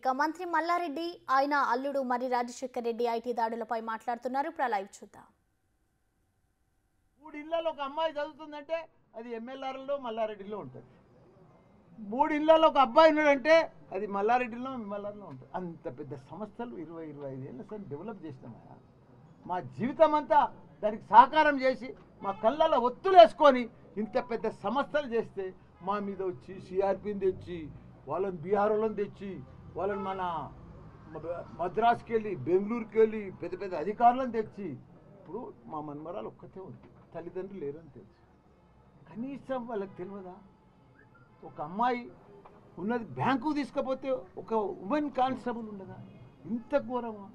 ఇక మంత్రి మల్లారెడ్డి ఆయన అల్లుడు మరి రాజశేఖర్ రెడ్డి ఐటీ దాడులపై మాట్లాడుతున్నారు ఇప్పుడు ఆ లైవ్ చూద్దాం మూడు ఇళ్ళలో ఒక అమ్మాయి చదువుతుందంటే అది ఎమ్మెల్యేలలో మల్లారెడ్డిలో ఉంటుంది మూడు ఇళ్ళలో ఒక అబ్బాయి ఉన్నాడంటే అది మల్లారెడ్డిలో మిమ్మల్లారిలో ఉంటుంది అంత పెద్ద సంస్థలు ఇరవై ఇరవై ఐదు ఏళ్ళ సార్ డెవలప్ చేసినామా మా జీవితం అంతా దానికి సహకారం చేసి మా కళ్ళలో ఒత్తులు వేసుకొని ఇంత పెద్ద సంస్థలు చేస్తే మా మీద వచ్చి సిఆర్పిని తెచ్చి వాళ్ళని బీహార్ వాళ్ళని తెచ్చి వాళ్ళని మన మ- మద్రాసుకి వెళ్ళి బెంగళూరుకి వెళ్ళి పెద్ద పెద్ద అధికారులను తెచ్చి ఇప్పుడు మా మన్మరాలు ఒక్కతే ఉంది తల్లిదండ్రులు లేరని తెలుసు కనీసం వాళ్ళకి తెలియదా ఒక అమ్మాయి ఉన్నది బ్యాంకు తీసుకపోతే ఒక ఉమెన్ కానిస్టేబుల్ ఉండదా ఇంత ఘోరమా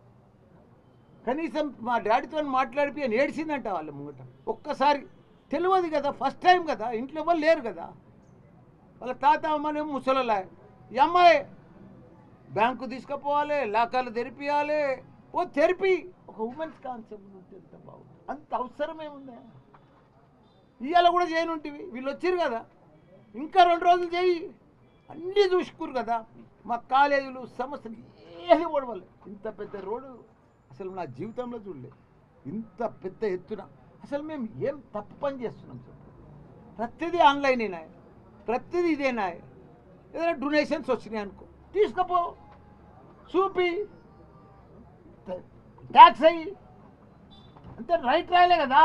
కనీసం మా డాడీతో మాట్లాడిపి అని ఏడిసిందంట వాళ్ళ ముంగట ఒక్కసారి తెలియదు కదా ఫస్ట్ టైం కదా ఇంట్లో ఎవరు లేరు కదా వాళ్ళ తాత అమ్మనే ముసలలా ఈ అమ్మాయి బ్యాంకు తీసుకుపోవాలి లాకాలు తెరిపియాలి ఓ తెరిపి ఒక ఉమెన్స్ కాన్సెప్ట్ ఉంటే ఎంత బాగుంది అంత అవసరమే ఉందా ఇవాళ కూడా చేయనుంటివి వీళ్ళు వచ్చారు కదా ఇంకా రెండు రోజులు చేయి అన్నీ చూసుకురు కదా మా కాలేజీలు సమస్యలు ఏది ఓడవాలి ఇంత పెద్ద రోడ్డు అసలు నా జీవితంలో చూడలేదు ఇంత పెద్ద ఎత్తున అసలు మేము ఏం తప్పు పని చేస్తున్నాం చెప్పు ప్రతిదీ ఆన్లైనేనా ప్రతిదీ ఇదేనా ఏదైనా డొనేషన్స్ వచ్చినాయి అనుకో తీసుకపో చూపి ట్యాక్స్ అయ్యి అంతే రైట్ రాయలే కదా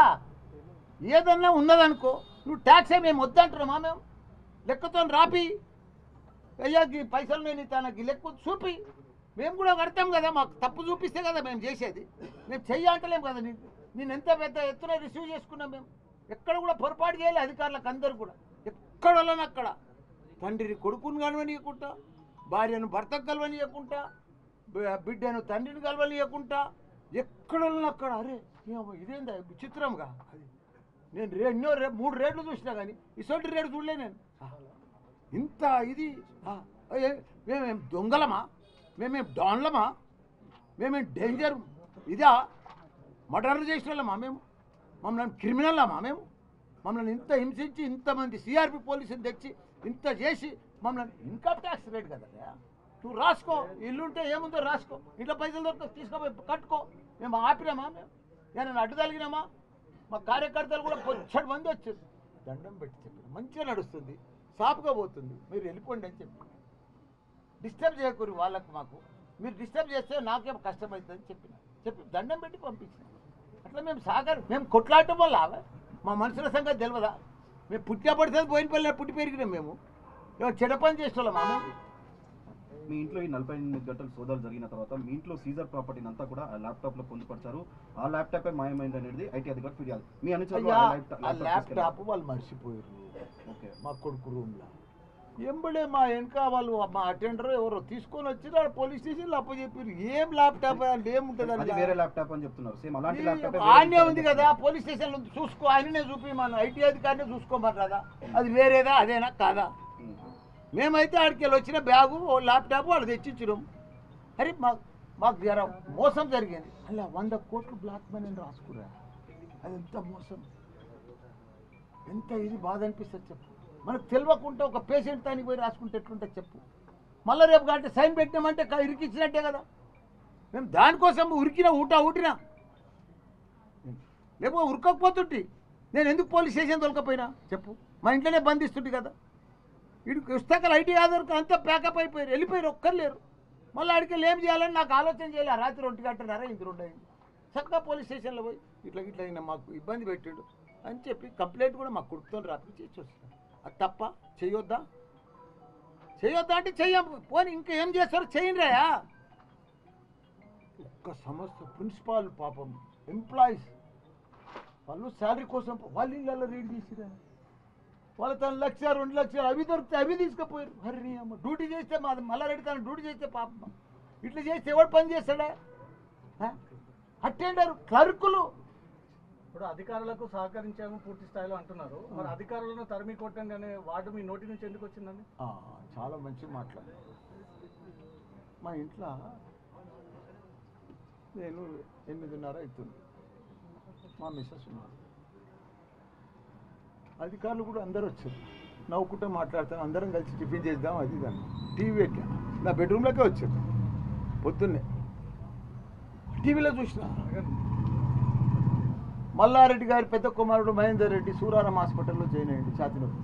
ఏదన్నా ఉన్నదనుకో నువ్వు ట్యాక్స్ అయ్యి మేము వద్దంటున్నామా మేము లెక్కతో రాపి అయ్యాకి పైసలు నేను తనకి లెక్క చూపి మేము కూడా కడతాం కదా మాకు తప్పు చూపిస్తే కదా మేము చేసేది మేము చెయ్యి అంటలేం కదా నీకు నేను ఎంత పెద్ద ఎత్తున రిసీవ్ చేసుకున్నాం మేము ఎక్కడ కూడా పొరపాటు చేయాలి అధికారులకు అందరూ కూడా ఎక్కడ వాళ్ళని అక్కడ తండ్రిని కొడుకుని కలవనీయకుండా భార్యను భర్తకు కలవనీయకుండా బి- బిడ్డను తండ్రిని కలవనీయకుండా ఎక్కడ వాళ్ళని అక్కడ అరే ఏమో ఇదేందా విచిత్రంగా అది నేను రే ఎన్నో రే మూడు రేట్లు చూసినా కానీ ఇసొంటి రేటు చూడలే నేను ఆ, ఇంత ఇది ఆ, ఏ- మేమేం దొంగలమా మేమేం డాన్లమా మేమేం డేంజర్ ఇదా మర్డర్ చేసిన వాళ్ళమా మేము మమ్మల్ని క్రిమినల్లమా మేము మమ్మల్ని ఇంత హింసించి ఇంతమంది సిఆర్పి పోలీసుని తెచ్చి ఇంత చేసి మమ్మల్ని ఇన్కమ్ ట్యాక్స్ రేట్ కదా నువ్వు రాసుకో ఇల్లుంటే ఏముందో రాసుకో ఇంట్లో పైసలు దొరక తీసుకోపోయి కట్టుకో మేము ఆపినామా మేము నేను అడ్డు తగిలినామా మా కార్యకర్తలు కూడా పొచ్చడి మంది వచ్చారు దండం పెట్టి చెప్పారు మంచిగా నడుస్తుంది సాఫ్గా పోతుంది మీరు వెళ్ళిపోండి అని చెప్పి డిస్టర్బ్ చేయకూరు వాళ్ళకు మాకు మీరు డిస్టర్బ్ చేస్తే నాకేం కష్టమవుతుందని చెప్పిన చెప్పి దండం పెట్టి పంపించిన అట్లా మేము సాగర్ మేము కొట్లాడటం వల్ల మా మనుషుల సంగతి తెలియదా మేము పుట్టిన పడితే పోయిన పల్లె పుట్టి పెరిగినాం మేము ఏమో చెడ పని చేసేవాళ్ళం మేము మీ ఇంట్లో ఈ నలభై ఎనిమిది గంటలు సోదాలు జరిగిన తర్వాత మీ ఇంట్లో సీజర్ ప్రాపర్టీని అంతా కూడా ఆ ల్యాప్టాప్ లో పొందుపరిచారు ఆ ల్యాప్టాప్ మాయమైంది అనేది ఐటీ అధికారులు ఫిర్యాదు మీ అనుచరులు అయ్యా ఆ ఆ ల్యాప్టాప్ తీసుకెళ్ళారు. ల్యాప్టాప్ వాళ్ళు మర్చిపోయారు ఓకే మా కొడుకు రూమ్లో ఎంబడే మా వెనక వాళ్ళు మా అటెండర్ ఎవరో తీసుకొని వచ్చి ఆడ పోలీస్ స్టేషన్లో అప్పచెప్పారు ఏం ల్యాప్టాప్ అంటే ఏముంటుంది అది వేరే ల్యాప్టాప్ అని చెప్తున్నారు సేమ్ అలాంటి ల్యాప్టాప్ ఆడనే ఉంది కదా పోలీస్ స్టేషన్లో చూసుకో ఆయననే చూపిమను ఐటీ అధికారినే చూసుకోమని కదా అది వేరేదా అదేనా కాదా మేమైతే ఆడికి వెళ్ళి వచ్చిన బ్యాగు ఓ ల్యాప్టాప్ వాళ్ళు తెచ్చిచ్చినాం అరే మాకు మాకు జర మోసం జరిగింది అలా వంద కోట్లు బ్లాక్ మనీ అని రాసుకురా అది ఎంత మోసం ఎంత ఇది బాధ అనిపిస్తుంది చెప్పు మనకు తెలియకుండా ఒక పేషెంట్ దానికి పోయి రాసుకుంటే ఎట్లుంటే చెప్పు మళ్ళీ రేపు కాబట్టి సైన్ పెట్టినామంటే క- ఇరికిచ్చినట్టే కదా మేము దానికోసం ఉరికిన ఊటా ఊటినా లేకపోతే ఉరకకపోతుంటి నేను ఎందుకు పోలీస్ స్టేషన్ తొలకపోయినా చెప్పు మా ఇంట్లోనే బంధిస్తుంటి కదా వీడికి పుస్తకాలు ఐటీ ఆధార్ అంతా ప్యాకప్ అయిపోయారు వెళ్ళిపోయారు ఒక్కరు లేరు మళ్ళీ ఆడికి వెళ్ళి ఏం చేయాలని నాకు ఆలోచన చేయాలి ఆ రాత్రి ఒంటి గంటన్నారా ఇంత రెండు అయింది చక్కగా పోలీస్ స్టేషన్లో పోయి ఇట్లా ఇట్లా అయినా మాకు ఇబ్బంది పెట్టాడు అని చెప్పి కంప్లైంట్ కూడా మా కొడుకుతో రాత్రి చేసి వస్తాను అది తప్ప చేయొద్దా చేయొద్దా అంటే చెయ్యం పోనీ ఇంకా ఏం చేస్తారో చేయండిరాయా ఒక్క సంస్థ ప్రిన్సిపాల్ పాపం ఎంప్లాయీస్ వాళ్ళు శాలరీ కోసం వాళ్ళ ఇళ్ళల్లో రీడ్ చేసిరా వాళ్ళ తన లక్ష రెండు లక్షలు అవి దొరికితే అవి తీసుకుపోయారు హరి అమ్మ డ్యూటీ చేస్తే మాది మల్లారెడ్డి తన డ్యూటీ చేస్తే పాపం ఇట్లా చేస్తే ఎవడు పని చేస్తాడా అటెండర్ క్లర్కులు ఇప్పుడు అధికారులకు సహకరించాము పూర్తి స్థాయిలో అంటున్నారు మరి అధికారులను తరిమి కొట్టండి అనే వార్డు మీ నోటి నుంచి ఎందుకు వచ్చిందండి ఆ, చాలా మంచి మాట్లాడారు మా ఇంట్లో నేను ఎనిమిదిన్నర అవుతుంది మా మిస్సెస్ ఉన్నారు అధికారులు కూడా అందరూ వచ్చారు నవ్వుకుంటూ మాట్లాడతాను అందరం కలిసి టిఫిన్ చేద్దాం అది దాన్ని టీవీ పెట్టా నా బెడ్రూమ్లోకే వచ్చారు పొద్దున్నే టీవీలో చూసిన మల్లారెడ్డి గారి పెద్ద కుమారుడు మహేందర్ రెడ్డి సూరారం హాస్పిటల్లో జాయిన్ అయ్యండి ఛాతి నొప్పి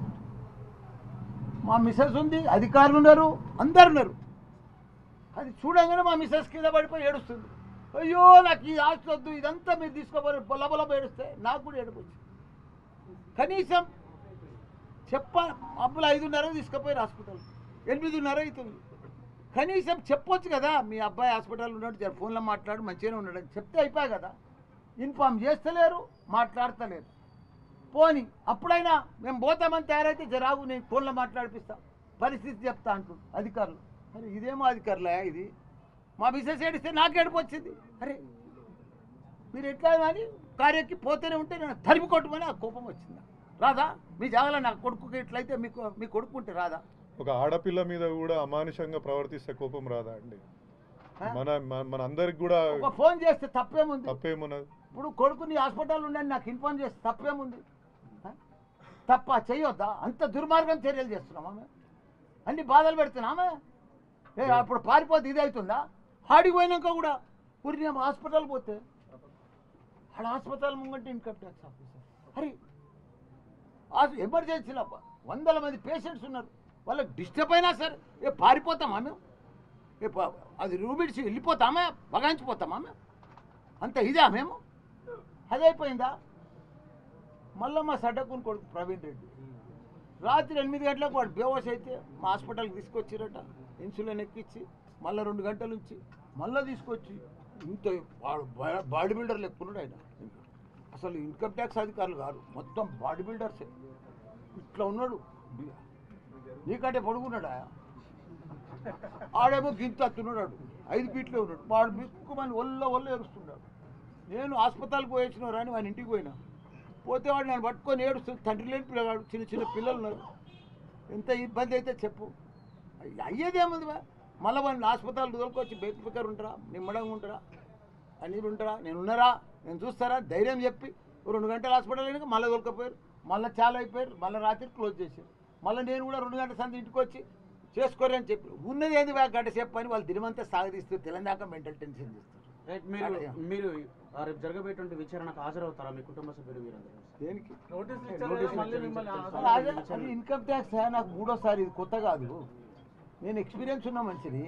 మా మిస్సెస్ ఉంది అధికారులు ఉన్నారు అందరు ఉన్నారు అది చూడంగానే మా మిస్సెస్ కింద పడిపోయి ఏడుస్తుంది అయ్యో నాకు ఈ ఆస్తి వద్దు ఇదంతా మీరు తీసుకోబోరు పొల పొల ఏడుస్తే నాకు కూడా ఏడుపు వచ్చింది కనీసం చెప్ప అప్పులు ఐదున్నర తీసుకుపోయి హాస్పిటల్ ఎనిమిదిన్నర అవుతుంది కనీసం చెప్పొచ్చు కదా మీ అబ్బాయి హాస్పిటల్ ఉన్నాడు జర ఫోన్లో మాట్లాడు మంచిగానే ఉన్నాడు అని చెప్తే అయిపోయి కదా ఇన్ఫామ్ చేస్తలేరు మాట్లాడతలేరు పోని అప్పుడైనా మేము పోతామని తయారైతే జరాగు నేను ఫోన్లో మాట్లాడిపిస్తా పరిస్థితి చెప్తా అంటుంది అధికారులు అరే ఇదేమో అధికారులే ఇది మా బిజినెస్ ఏడిస్తే నాకు ఏడుపు వచ్చింది అరే మీరు ఎట్లా అని కార్యక్కి పోతూనే ఉంటే నేను తరిమి కొట్టుమని ఆ కోపం వచ్చింది రాదా మీ జాగాలో నా కొడుకుకి ఎట్లయితే మీకు మీ కొడుకు ఉంటే రాదా ఒక ఆడపిల్ల మీద కూడా అమానుషంగా ప్రవర్తిస్తే కోపం రాదా అండి ఆ? మన మన- మన అందరికి కూడా ఒక ఫోన్ చేస్తే తప్పేముంది తప్పేమున్నది ఇప్పుడు కొడుకుని హాస్పిటల్ ఉండని నాకు ఇన్ఫార్మ్ చేస్తే తప్పేముంది ఆ? తప్ప చేయొద్దా అంత దుర్మార్గం చర్యలు చేస్తున్నామా మేము అన్ని బాధలు పెడుతున్నామా ఏ అప్పుడు పారిపోతే ఇది అవుతుందా ఆడికి పోయినాక కూడా ఊరి హాస్పిటల్ పోతే ఆడ హాస్పిటల్ ముంగంటే ఇన్కమ్ ట్యాక్స్ ఆఫీసర్ అరే ఎమర్జెన్సీలో వందల మంది పేషెంట్స్ ఉన్నారు వాళ్ళకి డిస్టర్బ్ అయినా సరే ఏ పారిపోతామా మేము ఏ పా- అది రూబిడ్సి వెళ్ళిపోతామా బగాయించిపోతామా మేము అంత ఇదా మేము అదైపోయిందా మళ్ళీ మా సడ్డకుని కొడుకు ప్రవీణ్ రెడ్డి రాత్రి ఎనిమిది గంటలకు వాడు బేవస్ అయితే మా హాస్పిటల్కి తీసుకొచ్చిరట ఇన్సులిన్ ఎక్కించి మళ్ళీ రెండు గంటల నుంచి మళ్ళీ తీసుకొచ్చి ఇంత వాడు బా- బాడీ బిల్డర్ లెక్కున్నాడు ఆయన అసలు ఇన్కమ్ ట్యాక్స్ అధికారులు కాదు మొత్తం బాడీ బిల్డర్సే ఇట్లా ఉన్నాడు నీకంటే పడుకున్నాడా ఆడేమో గింత అత్తున్నాడు ఐదు ఫీట్లే ఉన్నాడు వాడు బిక్కుమని ఒళ్ళ ఒళ్ళ ఏడుస్తున్నాడు నేను హాస్పిటల్కి పోయేసిన రాని వాని ఇంటికి పోయినా పోతే వాడు నన్ను పట్టుకొని ఏడుస్తుంది తండ్రి లేని పిల్లగాడు చిన్న చిన్న పిల్లలు ఉన్నారు ఎంత ఇబ్బంది అయితే చెప్పు అయ్య- అయ్యేదేముంది బా మళ్ళీ వాడిని హాస్పిటల్ తోలుకొచ్చి బేక్ పిక్కర్ ఉంటారా నిమ్మడంగా ఉంటారా అన్నీ ఉంటారా నేను ఉన్నారా నేను చూస్తారా ధైర్యం చెప్పి ఓ రెండు గంటల హాస్పిటల్ అయినాక మళ్ళీ దొరకపోయారు మళ్ళీ చాలా అయిపోయారు మళ్ళీ రాత్రి క్లోజ్ చేశారు మళ్ళీ నేను కూడా రెండు గంటల సంది ఇంటికి వచ్చి చేసుకోరు అని చెప్పి ఉన్నది ఏంది బా గంట చెప్పు అని వాళ్ళు దినమంతా సాగదీస్తూ తెలంగాణ మెంటల్ టెన్షన్ చేస్తారు రైట్ మీరు అదే. మీరు ఆ రేపు జరగబోయేటువంటి విచారణకు హాజరవుతారా మీ కుటుంబ సభ్యులు మీరందరూ దేనికి నోటీసులు నోటీసులు ఇచ్చారు మళ్ళీ ఇచ్చారు, మిమ్మల్ని ఇచ్చారు. ఆ- అదే అది ఇన్కమ్ ట్యాక్స్ నాకు మూడోసారి ఇది కొత్త కాదు నేను ఎక్స్పీరియన్స్ ఉన్న మనిషిని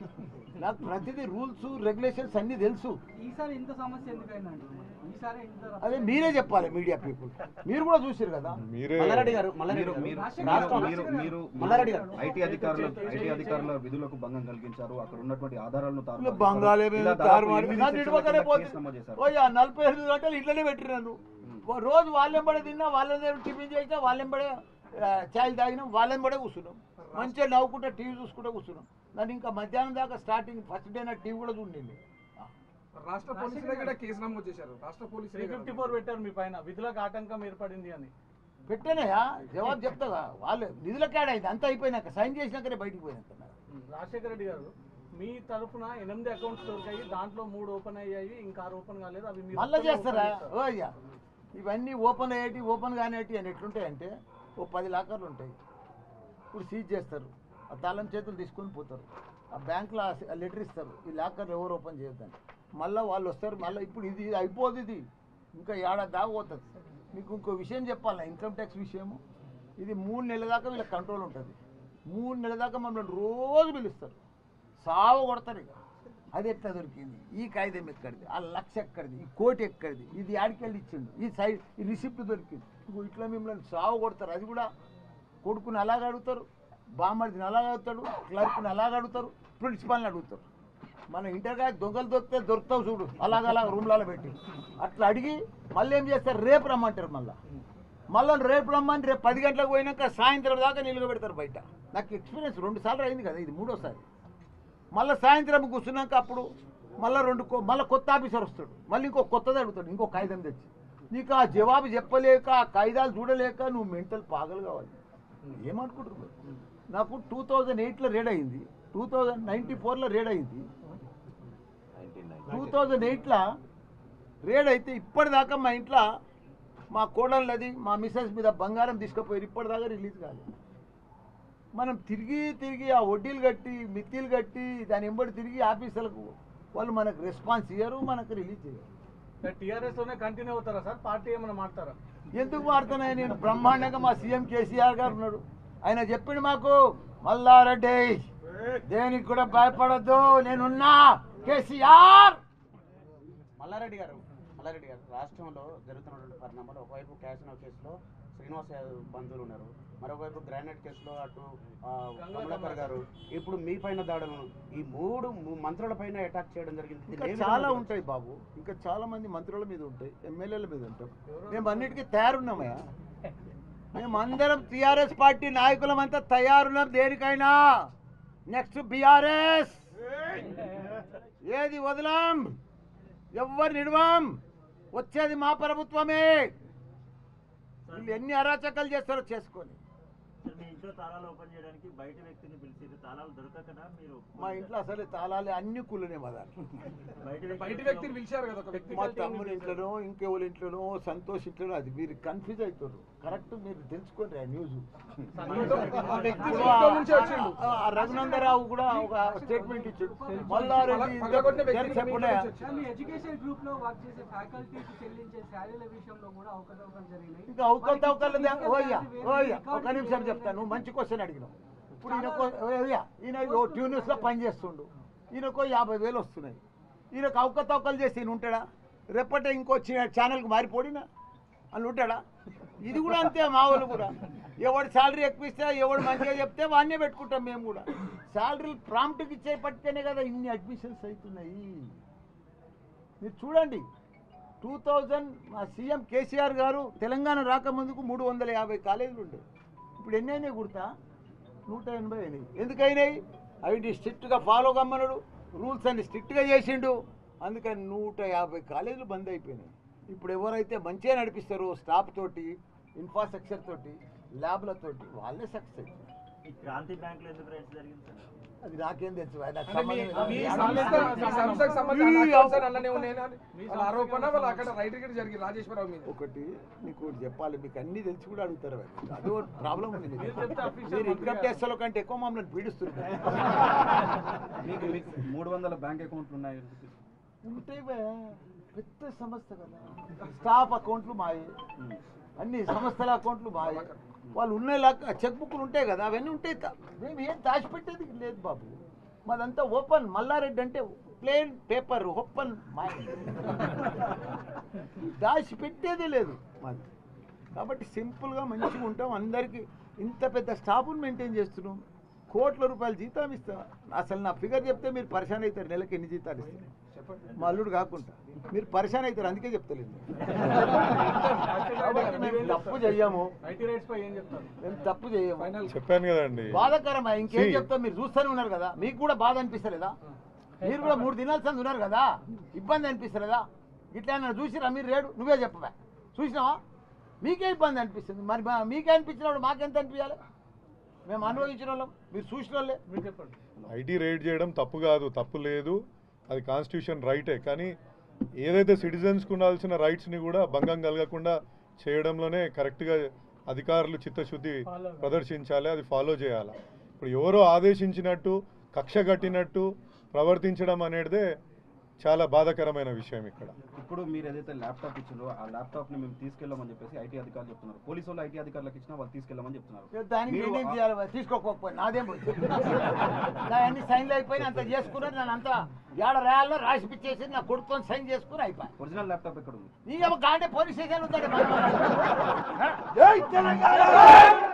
నాకు ప్రతిదీ రూల్స్ రెగ్యులేషన్స్ అన్నీ తెలుసు ఈసారి ఇంత సమస్య ఎందుకైందండి ఈసారి ఇంత అదే మీరే చెప్పాలి మీడియా పీపుల్ మీరు కూడా చూసారు కదా మీరే మల్లారెడ్డి గారు మల్లారెడ్డి మీరు గారు మీరు రాష్ట్రం- మీరు మీరు మల్లారెడ్డి గారు. ఐటీ అధికారుల ఐటీ అధికారుల విధులకు భంగం కలిగించారు అక్కడ ఉన్నటువంటి ఆధారాలను తారుమారు చేశారు. బంగాళే ఇలా దాదాపు తారుమారు ఎనిమిది నన్ను సెక్షన్ల ఇటుపక్కనే కింద పోతుంది కేసు నమోదు చేశారు. ఓ యా నలభై ఎనిమిది గంటలు ఇట్లనే పెట్టినాను ఓ రోజు వాళ్ళెంబడే తిన్నా వాళ్ళే టిఫిన్ చేసినా వాళ్ళెంబడే చాయ్ తాగినాం వాళ్ళెంబడే కూర్చున్నాం మంచిగా నవ్వుకుంటా టీవీ చూసుకుంటూ కూర్చున్నాం నన్ను ఇంకా మధ్యాహ్నం దాకా స్టార్టింగ్ ఫస్ట్ డే నా టీవీ కూడా చూడండి రాష్ట్ర పోలీసులే కూడా కేసు నమోదు చేశారు రాష్ట్ర త్రీ పోలీసులే ఫిఫ్టీ ఫోర్ పెట్టారు మీ పైన విధులకు ఆటంకం ఏర్పడింది అని పెట్టానయా జవాబు చెప్తాగా వాళ్ళు నిధుల కాడ అయింది అంతా అయిపోయినాక సైన్ చేసినాకనే బయటికి పోయినాక రాజశేఖర రెడ్డి గారు మీ తరఫున ఎనిమిది అకౌంట్స్ దొరికాయి దాంట్లో మూడు ఓపెన్ అయ్యాయి ఇంకా ఆరు ఓపెన్ కాలేదు అవి మీరు మళ్ళీ ఒక్కరే చేస్తారా open చేస్తారు. ఓ అయ్యా ఇవన్నీ ఓపెన్ అయ్యేటి ఓపెన్ కానిటి అని ఎట్లుంటాయంటే ఓ పది లాకర్లు ఉంటాయి ఇప్పుడు సీజ్ చేస్తారు ఆ తాళం చేతులు తీసుకొని పోతారు ఆ బ్యాంకులో ఆ లెటర్ ఇస్తారు ఈ లాకర్లు ఎవరు ఓపెన్ చేయొద్దని మళ్ళీ వాళ్ళు వస్తారు మళ్ళీ ఇప్పుడు ఇది అయిపోదు ఇది ఇంకా ఏడాది దాకా పోతుంది మీకు ఇంకో విషయం చెప్పాలి ఇన్కమ్ ట్యాక్స్ విషయము ఇది మూడు నెలల దాకా వీళ్ళ కంట్రోల్ ఉంటుంది మూడు నెలల దాకా మమ్మల్ని రోజు పిలుస్తారు సావు కొడతారు ఇక అది ఎట్లా దొరికింది ఈ కాగితం ఎక్కడిది ఆ లక్ష ఎక్కడిది ఈ కోటి ఎక్కడిది ఇది ఆడికెళ్ళి ఇచ్చిండు ఈ సైడ్ ఈ రిసిప్ట్ దొరికింది ఇంకో ఇట్లా మిమ్మల్ని సావు కొడతారు అది కూడా కొడుకుని అలాగ అడుగుతారు బామ్మడిని అలాగ అడుగుతాడు క్లర్క్ని అలాగ అడుగుతారు ప్రిన్సిపాల్ని అడుగుతారు మన ఇంటర్గా దొంగలు దొరికితే దొరుకుతావు చూడు అలాగ అలాగ రూమ్లలో పెట్టి అట్లా అడిగి మళ్ళీ ఏం చేస్తారు రేపు రమ్మంటారు మళ్ళీ మళ్ళీ రేపు రమ్మని రేపు పది గంటలకు పోయినాక సాయంత్రం దాకా నిలబెడతారు బయట నాకు ఎక్స్పీరియన్స్ రెండు సార్లు అయింది కదా ఇది మూడోసారి మళ్ళీ సాయంత్రం కూర్చున్నాక అప్పుడు మళ్ళీ రెండు కొ- మళ్ళీ కొత్త ఆఫీసర్ వస్తాడు మళ్ళీ ఇంకో కొత్తది అడుగుతాడు ఇంకో కాగితం తెచ్చి నీకు ఆ జవాబు చెప్పలేక ఆ కాగితాలు చూడలేక నువ్వు మెంటల్ పాగలు కావాలి ఏమనుకుంటున్నావు మీరు? నాకు టూ థౌజండ్ ఎయిట్లో రేడ్ అయింది టూ థౌజండ్ నైంటీ ఫోర్లో రేడ్ అయింది టూ థౌజండ్ ఎయిట్లో రేడ్ అయితే ఇప్పటిదాకా మా ఇంట్లో మా కోడళ్ళది మా మిస్సెస్ మీద బంగారం తీసుకుపోయారు ఇప్పటిదాకా రిలీజ్ కాలేదు మనం తిరిగి తిరిగి ఆ వడ్డీలు కట్టి మిత్తిలు కట్టి దాని ఎంబడి తిరిగి ఆఫీసులకు వాళ్ళు మనకు రెస్పాన్స్ ఇయ్యరు మనకు రిలీజ్ చేయరు టీఆర్ఎస్ తోనే కంటిన్యూ అవుతారా సార్ పార్టీ ఏమైనా మారుతారా ఎందుకు మారుతున్నాయి నేను బ్రహ్మాండంగా మా సీఎం కేసీఆర్ గారు ఉన్నాడు ఆయన చెప్పిండు మాకు మల్లారెడ్డి దేనికి కూడా భయపడద్దు నేనున్నా కేసీఆర్ మల్లారెడ్డి గారు మల్లారెడ్డి గారు రాష్ట్రంలో జరుగుతున్నటువంటి పరిణామాలు ఒకవైపు క్యాసినో కేసులో శ్రీనివాస్ యాదవ్ బంధువులు ఉన్నారు మరోవైపు గ్రానైట్ కేసులో అటు ఆ, కమలాకర్ గారు ఇప్పుడు మీ పైన దాడులను ఈ మూడు ము- మంత్రుల పైన అటాక్ చేయడం జరిగింది ఇంకా దీన్ని ఏ చాలా విధంగా ఉంటాయి బాబు ఇంకా చాలా మంది మంత్రుల మీద ఉంటాయి ఎమ్మెల్యేల మీద ఉంటాం మేము అన్నిటికీ తయారున్నామయ్యా మేము అందరం టిఆర్ఎస్ పార్టీ నాయకులమంతా తయారున్నాం దేనికైనా నెక్స్ట్ బీఆర్ఎస్ ఏది వదలం ఎవ్వరు నిడవం వచ్చేది మా ప్రభుత్వమే వీళ్ళు ఎన్ని అరాచకాలు చేస్తారో చేసుకొని సార్ మీ ఇంట్లో తాళాలు ఓపెన్ చేయడానికి బయట వ్యక్తిని పిలిచి తాళాలు దొరకకనా మీరు మా ఇంట్లో అసలు తాళాలే అన్ని కుళ్ళనే మా దాంట్లో బయట బయట వ్యక్తిని పిలిచారు కదా ఒక వ్యక్తి మా తమ్ముని ఇంట్లోనో ఇంకెవరి ఇంట్లోనో సంతోష్ ఇంట్లోనో అది మీరు కన్ఫ్యూజ్ అవుతారు కరెక్ట్ మీరు తెలుసుకోండి ఆ న్యూస్ ఆ వ్యక్తి ఇంట్లో నుంచి వచ్చిండు రఘునందరావు కూడా ఒక స్టేట్మెంట్ ఇచ్చాడు మల్లారెడ్డి పగలగొట్టిన వ్యక్తి జర మీ ఇంట్లో చెప్పలే నుంచి వచ్చిండు. సార్, మీ ఎడ్యుకేషన్ గ్రూప్ లో వర్క్ చేసే ఫ్యాకల్టీకి చెల్లించే శాలరీల విషయంలో కూడా అవకతవకలు జరిగినాయి ఇంకా అవకతవకలు ఓయ్యా ఓయ్యా ఒక నిమిషం చెప్తాను మంచి క్వశ్చన్ అడిగినావు ఇప్పుడు ఈయనకో ఓయ్యా ఈయన ఓ ట్యూనిస్ లో పని చేస్తుండు ఈయనకో యాభై వేలు వస్తున్నాయి ఈయనకు అవకతవకలు చేసి ఈయన ఉంటాడా రేపటే ఇంకో ఛా- ఛానల్కి మారిపోడినా అని ఉంటాడా ఇది కూడా అంతే మా వాళ్ళు కూడా ఎవడు శాలరీ ఎక్కువ ఇస్తే ఎవడు మంచిగా చెప్తే వాడినే పెట్టుకుంటాం మేము కూడా శాలరీలు ప్రాంప్ట్కి ఇచ్చే పట్టితేనే కదా ఇన్ని అడ్మిషన్స్ అవుతున్నాయి మీరు చూడండి టూ థౌజండ్ మా సీఎం కేసీఆర్ గారు తెలంగాణ రాకముందుకు మూడు వందల యాభై కాలేజీలు ఉండే ఇప్పుడు ఎన్ని అయినాయి గుర్తా నూట ఎనభై అయినాయి ఎందుకు అయినాయి అవి స్ట్రిక్ట్గా ఫాలో కమ్మనుడు రూల్స్ అన్ని స్ట్రిక్ట్గా చేసిండు అందుకని నూట యాభై కాలేజీలు బంద్ అయిపోయినాయి ఇప్పుడు ఎవరైతే మంచిగా నడిపిస్తారో స్టాఫ్ తోటి ఇన్ఫ్రాస్ట్రక్చర్ తోటి ల్యాబ్లతోటి వాళ్ళే సక్సెస్ అవుతారు ఈ క్రాంతి బ్యాంక్ లో ఎందుకు రైట్స్ జరిగింది సార్ అది నాకేం తెలుసు అది నాకు అంటే మీ సంబంధం మీ లేదు. సంస్థ మీ సంస్థకు సంబంధించిన అకౌంట్స్ అని అన్ననే ఉన్నాయని వాళ్ళ ఆరోపణ వాళ్ళు అక్కడ రైట్ రికెట్ జరిగింది రాజేశ్వరరావు మీద ఒకటి మీకు ఒకటి చెప్పాలి మీకు అన్ని తెలిసి కూడా అడుగుతారు వాళ్ళు. అదో ప్రాబ్లం ఉంది మీకు. మీరు చెప్తే official మీరు ఇన్కమ్ మంత్రిగా- ట్యాక్స్ లో కంటే ఎక్కువ మమ్మల్ని పీడిస్తున్నారు మీకు మీకు మూడు వందల బ్యాంక్ అకౌంట్లు ఉన్నాయి ఉంటాయి బే. పెద్ద సంస్థ కదా స్టాఫ్ అకౌంట్లు మాయే అన్ని సంస్థల అకౌంట్లు మాయే వాళ్ళు ఉన్న చెక్ బుక్లు ఉంటాయి కదా అవన్నీ ఉంటాయి తా- మేము ఏం దాచిపెట్టేది లేదు బాబు మాదంతా ఓపెన్ మల్లారెడ్డి అంటే ప్లేన్ పేపర్ ఓపెన్ మాయ దాచిపెట్టేదే లేదు మాది కాబట్టి సింపుల్గా మంచిగా ఉంటాం అందరికీ ఇంత పెద్ద స్టాఫ్ను మెయింటైన్ చేస్తున్నాం కోట్ల రూపాయలు జీతం ఇస్తా అసలు నా ఫిగర్ చెప్తే మీరు పరిశాన్ అవుతారు నెలకి ఎన్ని జీతాలు ఇస్తారు మా అల్లుడు కాకుండా మీరు పరిశాన్ అవుతారు అందుకే చెప్తలేదు కాబట్టి మేము తప్పు చెయ్యము ఐటీ రైట్స్ పై ఏం చెప్తారు మేము తప్పు చేయము ఫైనల్ చెప్పాను కదండి బాధాకరమా ఇంకేం See. చెప్తాం మీరు చూస్తూనే ఉన్నారు కదా మీకు కూడా బాధ అనిపిస్తలేదా మీరు కూడా మూడు దినాల సంది ఉన్నారు కదా ఇబ్బంది అనిపిస్తలేదా ఇట్లా ఏమన్నా చూసిరా మీరు రేడు నువ్వే చెప్పవా చూసినావా మీకే ఇబ్బంది అనిపిస్తుంది మరి మా- మీకే అనిపించినప్పుడు మాకెంత అనిపించాలి మేము అనుభవించిన వాళ్ళం మీరు చూసిన వాళ్ళే మీరు చెప్పండి ఐటీ రైడ్ చేయడం తప్పు కాదు తప్పు లేదు అది కాన్స్టిట్యూషన్ రైటే కానీ ఏదైతే సిటిజన్స్కి ఉండాల్సిన రైట్స్ని కూడా భంగం కలగకుండా చేయడంలోనే కరెక్ట్గా అధికారులు చిత్తశుద్ధి ప్రదర్శించాలి అది ఫాలో చేయాలి ఇప్పుడు ఎవరో ఆదేశించినట్టు కక్ష కట్టినట్టు ప్రవర్తించడం అనేదే చాలా బాధాకరమైన విషయం ఇక్కడ ఇప్పుడు మీరు ఏదైతే ల్యాప్టాప్ ఇచ్చిందో ఆ ల్యాప్టాప్ ని మేము తీసుకెళ్ళామని చెప్పేసి ఐటీ అధికారులు చెప్తున్నారు పోలీసు వాళ్ళు ఐటీ అధికారులకు ఇచ్చినా వాళ్ళు తీసుకెళ్ళమని చెప్తున్నారు దానికి మీరు నేనేం ఆ- చేయాలి మరి? తీసుకోకపోయి నాదేం పోయి నా అన్ని సైన్లు అయిపోయి అంత చేసుకున్నాను నన్ను అంతా ఏడ రాయాలో రాసి పిచ్చేసి నా కొడుకుని సైన్ చేసుకుని అయిపోయి ఒరిజినల్ ల్యాప్టాప్ ఎక్కడ ఉంది నీ ఏమో గాంటే పోలీస్ స్టేషన్ ఉంటాడు జై తెలంగాణ